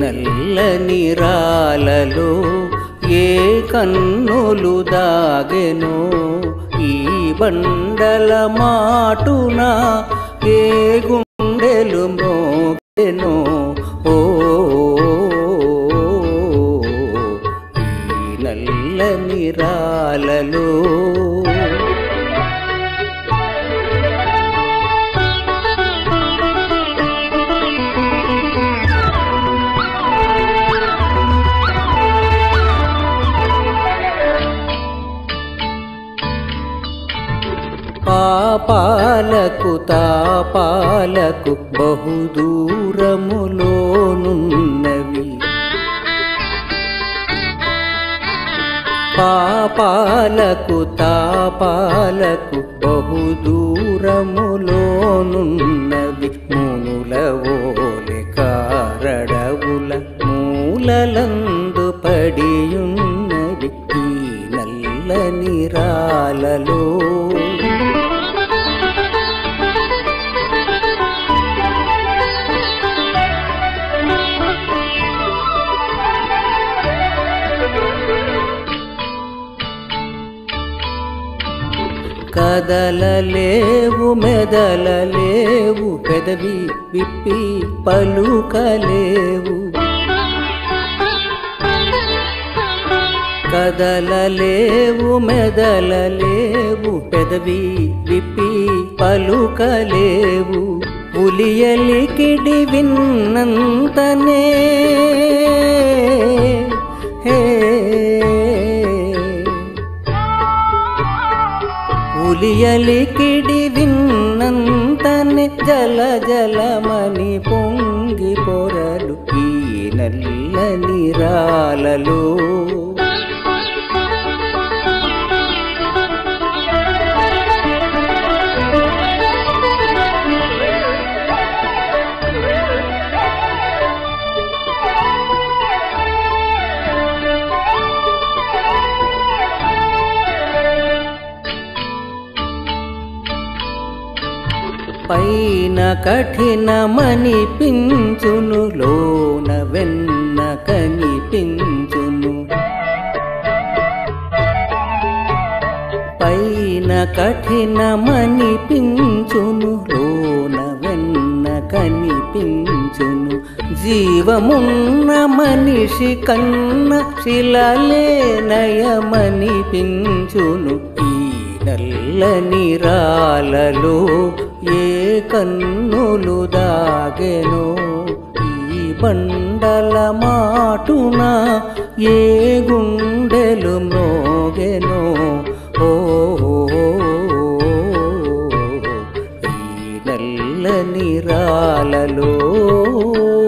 నల్లని రాలలో ఏ కన్నులు దాగెనో ఈ బండల మాటున ఏ గుండెలు మోగెనో ఓ ఈ నల్లని రాలలో పాపాలకు తాపాలకు బహుదూరములోనున్నవి పాపాలకు తాపాలకు బహుదూరములోనున్నవి మునుల ఓలె కారడవుల మూలలందు పడియున్నవి ఈ నల్లని రాలలో కదలలేవు మెదలలేవు పెదవి విప్పి పలుకలేవు కదలలేవు మెదలలేవు పెదవి విప్పి పలుకలేవు ఉలియలికిడి విన్నంతనే హే ఉలియలికిడి విన్నంతనే జల జలమని పొంగి పొరలు ఈ నల్లని రాలలో పైన కఠినమనిపించును లోన వెన్న కనిపించును పైన కఠినమనిపించును లోన వెన్న కనిపించును జీవమున్న మనిషి కన్న శిలలే నయమనిపించును ఈ నల్లని రాలలో ఏ కన్నులు దాగెనో ఈ బండల మాటున ఏ గుండెలు మ్రోగెనో ఓ ఈ నల్లని రాలలో